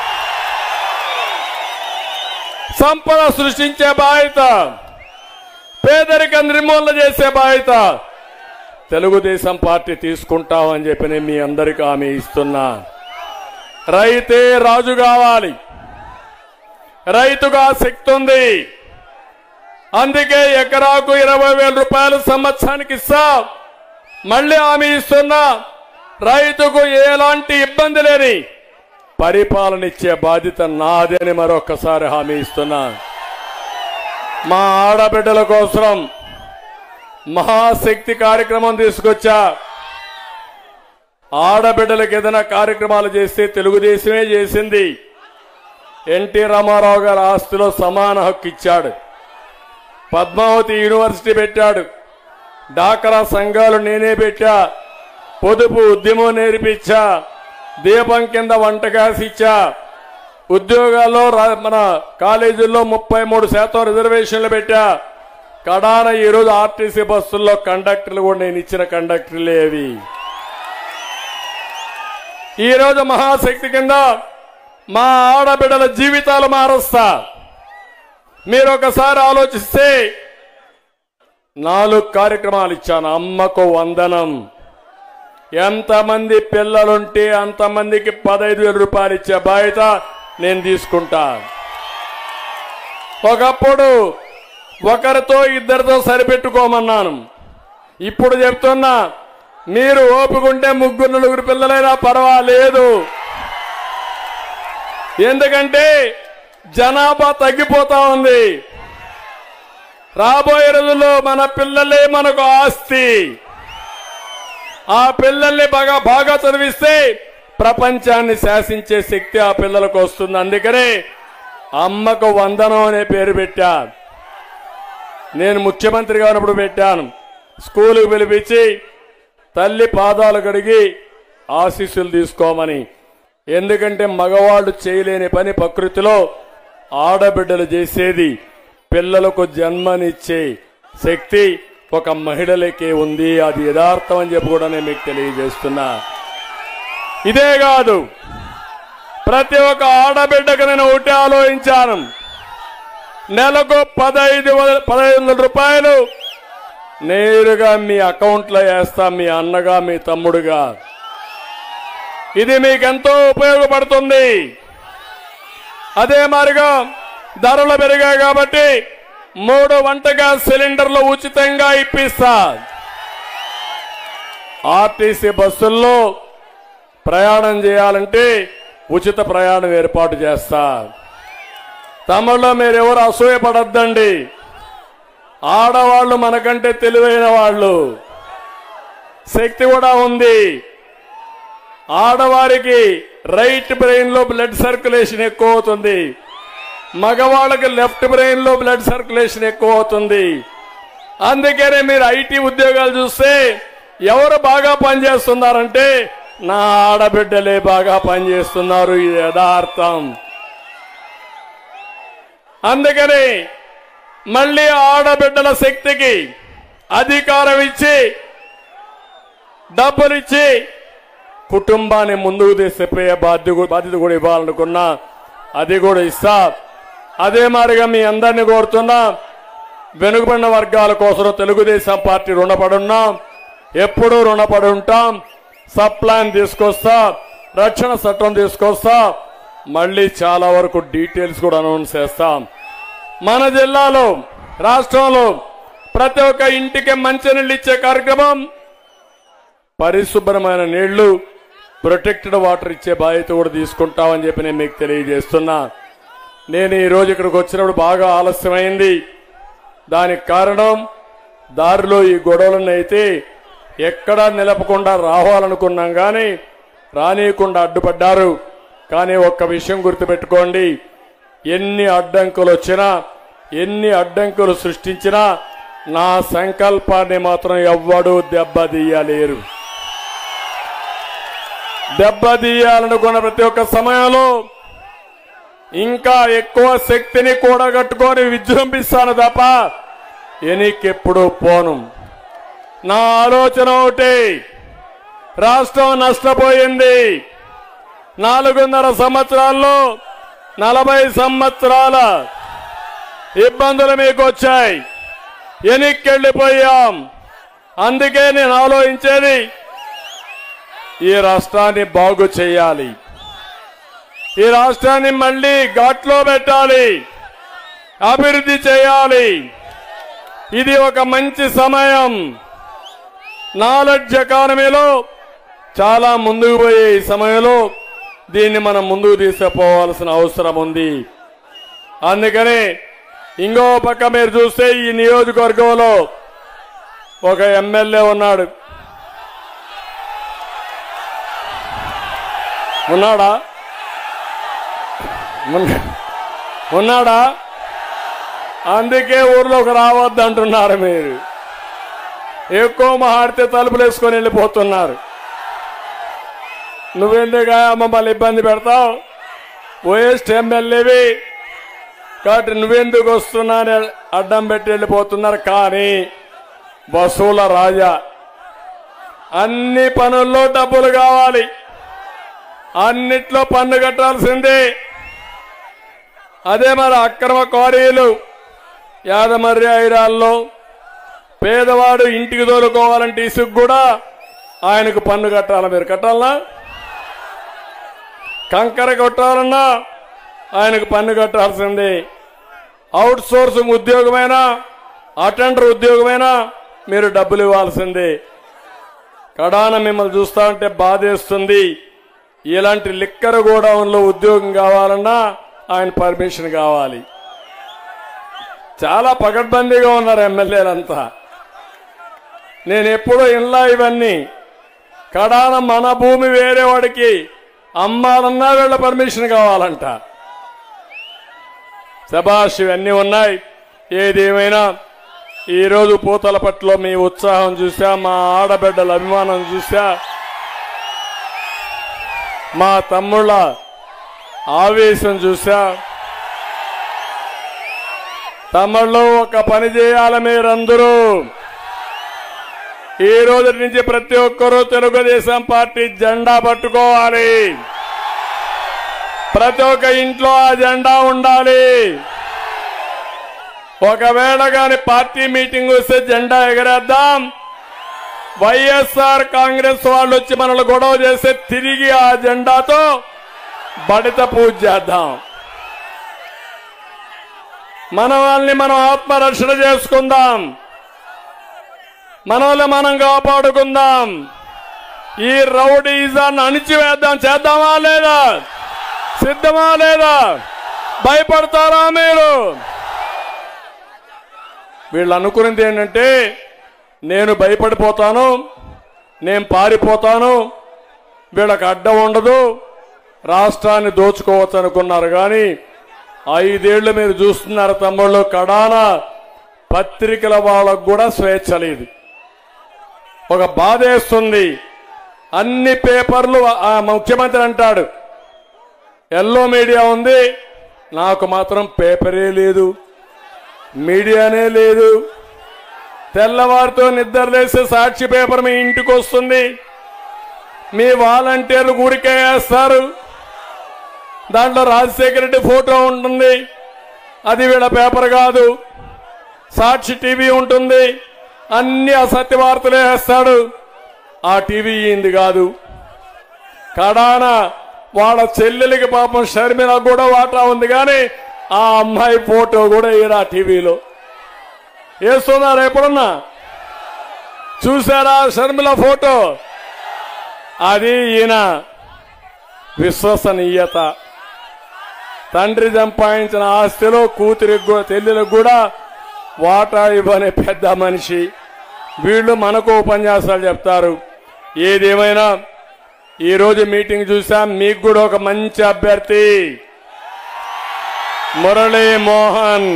సంపద సృష్టించే బాధ్యత పేదరిక నిర్మూలన చేసే బాధ్యత తెలుగుదేశం పార్టీ తీసుకుంటామని చెప్పి నేను మీ అందరికీ హామీ ఇస్తున్నా రైతే రాజు కావాలి రైతుగా శక్తి ఉంది అందుకే ఎకరాకు ఇరవై వేల రూపాయలు సంవత్సరానికి ఇస్తా మళ్ళీ హామీ ఇస్తున్నా రైతుకు ఎలాంటి ఇబ్బంది లేని పరిపాలన ఇచ్చే బాధ్యత నాది అని మరొకసారి హామీ ఇస్తున్నా మా ఆడబిడ్డల కోసం మహాశక్తి కార్యక్రమం తీసుకొచ్చా ఆడబిడ్డలకు ఏదైనా కార్యక్రమాలు చేస్తే తెలుగుదేశమే చేసింది ఎన్టీ రామారావు గారి ఆస్తిలో సమాన హక్కు ఇచ్చాడు పద్మావతి యూనివర్సిటీ పెట్టాడు డాకరా సంఘాలు నేనే పెట్టా పొదుపు ఉద్యమం నేర్పించా దీపం కింద వంట గ్యాస్ ఇచ్చా ఉద్యోగాల్లో రా- మన కాలేజీల్లో ముప్పై మూడు శాతం రిజర్వేషన్లు పెట్టా కడాన ఈరోజు ఆర్టీసీ బస్సుల్లో కండక్టర్లు కూడా నేను ఇచ్చిన కండక్టర్లే అవి ఈరోజు మహాశక్తి కింద మా ఆడబిడ్డల జీవితాలు మారుస్తా మీరు ఒకసారి ఆలోచిస్తే నాలుగు కార్యక్రమాలు ఇచ్చాను అమ్మకు వందనం ఎంతమంది పిల్లలుంటే అంతమందికి పదహైదు వేల రూపాయలు ఇచ్చే బాధ్యత నేను తీసుకుంటా ఒకప్పుడు ఒకరితో ఇద్దరితో సరిపెట్టుకోమన్నాను ఇప్పుడు చెప్తున్నా మీరు ఓపుకుంటే ముగ్గురు నలుగురు పిల్లలైనా పర్వాలేదు ఎందుకంటే జనాభా తగ్గిపోతా ఉంది రాబోయే రోజుల్లో మన పిల్లలే మనకు ఆస్తి ఆ పిల్లల్ని బాగా బాగా చదివిస్తే ప్రపంచాన్ని శాసించే శక్తి ఆ పిల్లలకు వస్తుంది అందుకనే అమ్మకు వందనం అనే పేరు పెట్టా నేను ముఖ్యమంత్రిగా ఉన్నప్పుడు పెట్టాను స్కూలుకు పిలిపించి తల్లి పాదాలు కడిగి ఆశీస్సులు తీసుకోమని ఎందుకంటే మగవాళ్ళు చేయలేని పని ప్రకృతిలో ఆడబిడ్డలు చేసేది పిల్లలకు జన్మనిచ్చే శక్తి ఒక మహిళలకే ఉంది అది యథార్థం అని చెప్పి కూడా నేను మీకు తెలియజేస్తున్నా ఇదే కాదు ప్రతి ఒక్క ఆడబిడ్డకు నేను ఒకటి ఆలోచించాను నెలకు పదహైదు వ- పదహైదు వందల రూపాయలు నేరుగా మీ అకౌంట్లో వేస్తా మీ అన్నగా మీ తమ్ముడుగా ఇది మీకెంతో ఉపయోగపడుతుంది అదే మారిగా ధరలు పెరిగాయి కాబట్టి మూడు వంట గ్యాస్ సిలిండర్లు ఉచితంగా ఇప్పిస్తా ఆర్టీసీ బస్సుల్లో ప్రయాణం చేయాలంటే ఉచిత ప్రయాణం ఏర్పాటు చేస్తా తమలో మీరు ఎవరు అసూయపడద్దండి ఆడవాళ్ళు మనకంటే తెలివైన వాళ్ళు శక్తి కూడా ఉంది ఆడవారికి రైట్ బ్రెయిన్ లో బ్లడ్ సర్క్యులేషన్ ఎక్కువ అవుతుంది మగవాళ్ళకి లెఫ్ట్ బ్రెయిన్ లో బ్లడ్ సర్క్యులేషన్ ఎక్కువ అవుతుంది అందుకనే మీరు ఐటీ ఉద్యోగాలు చూస్తే ఎవరు బాగా పనిచేస్తున్నారంటే నా ఆడబిడ్డలే బాగా పనిచేస్తున్నారు ఇది యథార్థం అందుకని మళ్ళీ ఆడబిడ్డల శక్తికి అధికారం ఇచ్చి డబ్బులిచ్చి కుటుంబాన్ని ముందుకు తీసుకుపోయే బాధ్యత బాధ్యత కూడా ఇవ్వాలనుకున్నా అది కూడా ఇస్తా అదే మాదిరిగా మీ అందరినీ కోరుతున్నా వెనుకబడిన వర్గాల కోసం తెలుగుదేశం పార్టీ రుణపడున్నాం ఎప్పుడూ రుణపడి ఉంటాం సబ్ ప్లాన్ తీసుకొస్తా రక్షణ చట్టం తీసుకొస్తా మళ్ళీ చాలా వరకు డీటెయిల్స్ కూడా అనౌన్స్ చేస్తాం మన జిల్లాలో రాష్ట్రంలో ప్రతి ఒక్క ఇంటికి మంచినీళ్ళు ఇచ్చే కార్యక్రమం పరిశుభ్రమైన నీళ్లు ప్రొటెక్టెడ్ వాటర్ ఇచ్చే బాధ్యత కూడా తీసుకుంటామని చెప్పి నేను మీకు తెలియజేస్తున్నా నేను ఈ రోజు ఇక్కడికి వచ్చినప్పుడు బాగా ఆలస్యమైంది దానికి కారణం దారిలో ఈ గొడవలను అయితే ఎక్కడా నిలపకుండా రావాలనుకున్నాం కానీ రానియకుండా అడ్డుపడ్డారు కానీ ఒక్క విషయం గుర్తుపెట్టుకోండి ఎన్ని అడ్డంకులు వచ్చినా ఎన్ని అడ్డంకులు సృష్టించినా నా సంకల్పాన్ని మాత్రం ఎవ్వడూ దెబ్బతీయలేరు దెబ్బతీయాలనుకున్న ప్రతి ఒక్క సమయంలో ఇంకా ఎక్కువ శక్తిని కూడగట్టుకొని విజృంభిస్తాను తప్ప ఎనికెప్పుడు పోను నా ఆలోచన ఒకటి రాష్ట్రం నష్టపోయింది నాలుగున్నర సంవత్సరాల్లో నలభై సంవత్సరాల ఇబ్బందులు మీకు వచ్చాయి ఎనిక్కెళ్ళిపోయాం అందుకే నేను ఆలోచించేది ఈ రాష్ట్రాన్ని బాగు చేయాలి ఈ రాష్ట్రాన్ని మళ్ళీ ఘాట్లో పెట్టాలి అభివృద్ధి చేయాలి ఇది ఒక మంచి సమయం నాలెడ్జ్ ఎకానమీలో చాలా ముందుకు పోయే ఈ సమయంలో దీన్ని మనం ముందుకు తీసుకుపోవాల్సిన అవసరం ఉంది అందుకని ఇంకో పక్క మీరు చూస్తే ఈ నియోజకవర్గంలో ఒక ఎమ్మెల్యే ఉన్నాడు ఉన్నాడా ఉన్న- ఉన్నాడా అందుకే ఊర్లోకి రావద్దు అంటున్నారు మీరు ఎక్కువ మాడితే తలుపులు వేసుకొని వెళ్ళిపోతున్నారు నువ్వెందుకు మమ్మల్ని ఇబ్బంది పెడతావు ఓఎస్ట్ ఎమ్మెల్యేవి కాబట్టి నువ్వెందుకు వస్తున్నాని అడ్డం పెట్టి వెళ్ళిపోతున్నారు కానీ వసూల రాజా అన్ని పనుల్లో డబ్బులు కావాలి అన్నిట్లో పన్ను కట్టాల్సిందే అదే మరి అక్రమ క్వారీలు యాదమర్రి ఐరాల్లో పేదవాడు ఇంటికి తోలుకోవాలంటే ఇసుకు కూడా ఆయనకు పన్ను కట్టాలి మీరు కట్టాలనా కంకర కొట్టాలన్నా ఆయనకు పన్ను కట్టాల్సిందే అవుట్ సోర్సింగ్ ఉద్యోగమైనా అటెండర్ ఉద్యోగమైనా మీరు డబ్బులు ఇవ్వాల్సిందే కడాన మిమ్మల్ని చూస్తా ఉంటే బాధేస్తుంది ఇలాంటి లిక్కర్ గోడౌన్లో ఉద్యోగం కావాలన్నా ఆయన పర్మిషన్ కావాలి చాలా పకడ్బందీగా ఉన్నారు ఎమ్మెల్యేలంతా నేను ఎప్పుడూ ఇన్లా ఇవన్నీ కడాన మన భూమి వేరే వాడికి అమ్మాలన్నా వీళ్ళ పర్మిషన్ కావాలంట శబాష్ ఇవన్నీ ఉన్నాయి ఏదేమైనా ఈరోజు పూతల పట్ల మీ ఉత్సాహం చూసా మా ఆడబిడ్డల అభిమానం చూసా మా తమ్ముళ్ళ ఆవేశం చూసా తమ్ముళ్ళు ఒక పని చేయాలి మీరందరూ ఈ రోజు నుంచి ప్రతి ఒక్కరూ తెలుగుదేశం పార్టీ జెండా పట్టుకోవాలి ప్రతి ఒక్క ఇంట్లో ఆ జెండా ఉండాలి ఒకవేళ గాని పార్టీ మీటింగ్ వస్తే జెండా ఎగరేద్దాం వైఎస్ఆర్ కాంగ్రెస్ వాళ్ళు వచ్చి మనల్ని గొడవ చేస్తే తిరిగి ఆ జెండాతో బడిత పూజ చేద్దాం మన వాళ్ళని మనం ఆత్మరక్షణ చేసుకుందాం మన వాళ్ళని మనం కాపాడుకుందాం ఈ రౌడీజాన్ని అణిచివేద్దాం చేద్దామా లేదా సిద్ధమా లేదా భయపడతారా మీరు వీళ్ళు అనుకున్నది ఏంటంటే నేను భయపడిపోతాను నేను పారిపోతాను వీళ్ళకి అడ్డం ఉండదు రాష్ట్రాన్ని దోచుకోవచ్చు అనుకున్నారు కానీ ఐదేళ్లు మీరు చూస్తున్నారు తమ్ముళ్ళు కడాన పత్రికల వాళ్ళకు కూడా స్వేచ్ఛ లేదు ఒక బాధేస్తుంది అన్ని పేపర్లు ఆ ముఖ్యమంత్రి అంటాడు ఎల్లో మీడియా ఉంది నాకు మాత్రం పేపరే లేదు మీడియానే లేదు తెల్లవారితో నిద్రలేసే సాక్షి పేపర్ మీ ఇంటికి వస్తుంది మీ వాలంటీర్లు ఊరికే వేస్తారు దాంట్లో రాజశేఖర రెడ్డి ఫోటో ఉంటుంది అది వీళ్ళ పేపర్ కాదు సాక్షి టీవీ ఉంటుంది అన్ని అసత్య వార్తలే వేస్తాడు ఆ టీవీ ఇంది కాదు కడాన వాళ్ళ చెల్లెలికి పాపం షర్మిల కూడా వాటా ఉంది కానీ ఆ అమ్మాయి ఫోటో కూడా వేయరు ఆ టీవీలో వేస్తున్నారు ఎప్పుడన్నా చూసారా షర్మిల ఫోటో అది ఈయన విశ్వసనీయత తండ్రి సంపాదించిన ఆస్తిలో కూతురికి కూడా చెల్లెలకు కూడా వాటా ఇవ్వని పెద్ద మనిషి వీళ్ళు మనకు ఉపన్యాసాలు చెప్తారు ఏదేమైనా ఈరోజు మీటింగ్ చూసాం మీకు కూడా ఒక మంచి అభ్యర్థి మురళీ మోహన్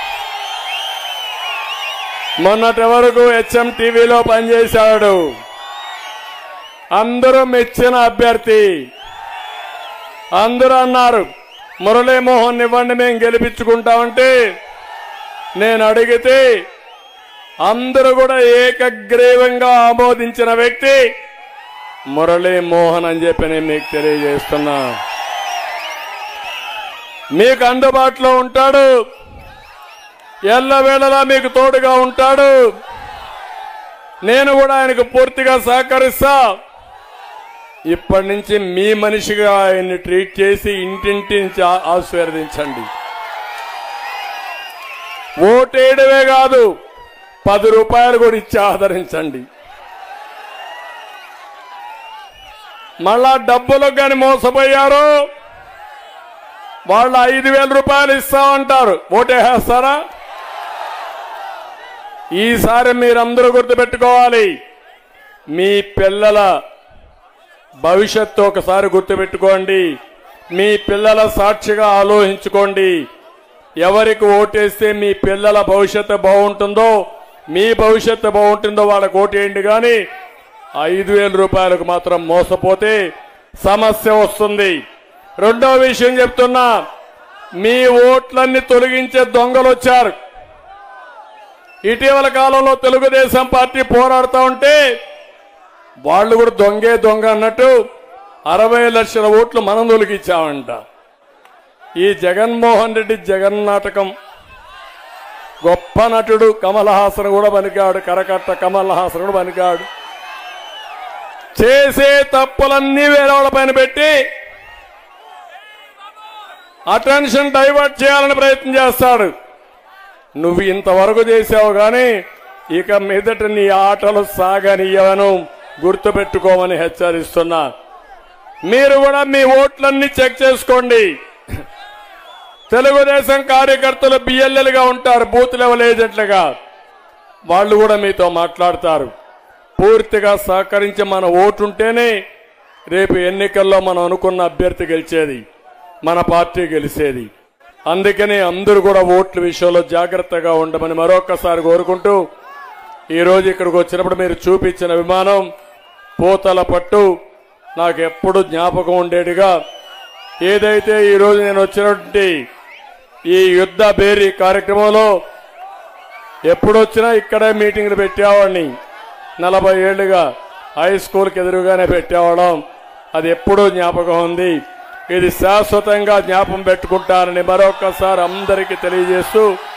మొన్నటి వరకు హెచ్ఎం టీవీలో పనిచేశాడు అందరూ మెచ్చిన అభ్యర్థి అందరూ అన్నారు మురళీమోహన్ ఇవ్వండి మేము గెలిపించుకుంటామంటే నేను అడిగితే అందరూ కూడా ఏకగ్రీవంగా ఆమోదించిన వ్యక్తి మురళీమోహన్ అని చెప్పి నేను మీకు తెలియజేస్తున్నా మీకు అందుబాటులో ఉంటాడు ఎల్లవేళలా మీకు తోడుగా ఉంటాడు నేను కూడా ఆయనకు పూర్తిగా సహకరిస్తా ఇప్పటి నుంచి మీ మనిషిగా ఆయన్ని ట్రీట్ చేసి ఇంటింటి నుంచి ఆ- ఆశీర్వదించండి ఓటేయడమే కాదు పది రూపాయలు కూడా ఇచ్చి ఆదరించండి మళ్ళా డబ్బులకు కానీ మోసపోయారు వాళ్ళు ఐదు వేల రూపాయలు ఇస్తామంటారు ఓటేసేస్తారా ఈసారి మీరందరూ గుర్తుపెట్టుకోవాలి మీ పిల్లల భవిష్యత్తు ఒకసారి గుర్తుపెట్టుకోండి మీ పిల్లల సాక్షిగా ఆలోచించుకోండి ఎవరికి ఓటేస్తే మీ పిల్లల భవిష్యత్తు బాగుంటుందో మీ భవిష్యత్తు బాగుంటుందో వాళ్ళకి ఓటేయండి కానీ ఐదు వేల రూపాయలకు మాత్రం మోసపోతే సమస్య వస్తుంది రెండో విషయం చెప్తున్నా మీ ఓట్లన్నీ తొలగించే దొంగలు వచ్చారు ఇటీవల కాలంలో తెలుగుదేశం పార్టీ పోరాడుతూ ఉంటే వాళ్ళు కూడా దొంగే దొంగ అన్నట్టు అరవై లక్షల ఓట్లు మనం తొలగించామంట ఈ జగన్మోహన్ రెడ్డి జగన్ నాటకం గొప్ప నటుడు కమల్ హాసన్ కూడా పనికాడు కరకట్ట కమల్ హాసన్ కూడా పనికాడు చేసే తప్పులన్నీ వేరే వాళ్ళ పైన పెట్టి అటెన్షన్ డైవర్ట్ చేయాలని ప్రయత్నం చేస్తాడు నువ్వు ఇంతవరకు చేసావు కానీ ఇక మీదట నీ ఆటలు సాగనీయవను గుర్తుపెట్టుకోమని హెచ్చరిస్తున్నా మీరు కూడా మీ ఓట్లన్నీ చెక్ చేసుకోండి తెలుగుదేశం కార్యకర్తలు బిఎల్ఎల్గా ఉంటారు బూత్ లెవెల్ ఏజెంట్లుగా వాళ్ళు కూడా మీతో మాట్లాడతారు పూర్తిగా సహకరించి మన ఓటుంటేనే రేపు ఎన్నికల్లో మనం అనుకున్న అభ్యర్థి గెలిచేది మన పార్టీ గెలిచేది అందుకని అందరూ కూడా ఓట్ల విషయంలో జాగ్రత్తగా ఉండమని మరొకసారి కోరుకుంటూ ఈ రోజు ఇక్కడికి వచ్చినప్పుడు మీరు చూపించిన విమానం పూతల పట్టు నాకు ఎప్పుడు జ్ఞాపకం ఉండేటిగా ఏదైతే ఈ రోజు నేను వచ్చినటువంటి ఈ యుద్ధ బేరీ కార్యక్రమంలో ఎప్పుడొచ్చినా ఇక్కడే మీటింగ్లు పెట్టేవాడిని నలభై ఏళ్లుగా హై స్కూల్కి ఎదురుగానే పెట్టేవాళ్ళం అది ఎప్పుడూ జ్ఞాపకం ఉంది ఇది శాశ్వతంగా జ్ఞాపం పెట్టుకుంటానని మరొకసారి అందరికీ తెలియజేస్తూ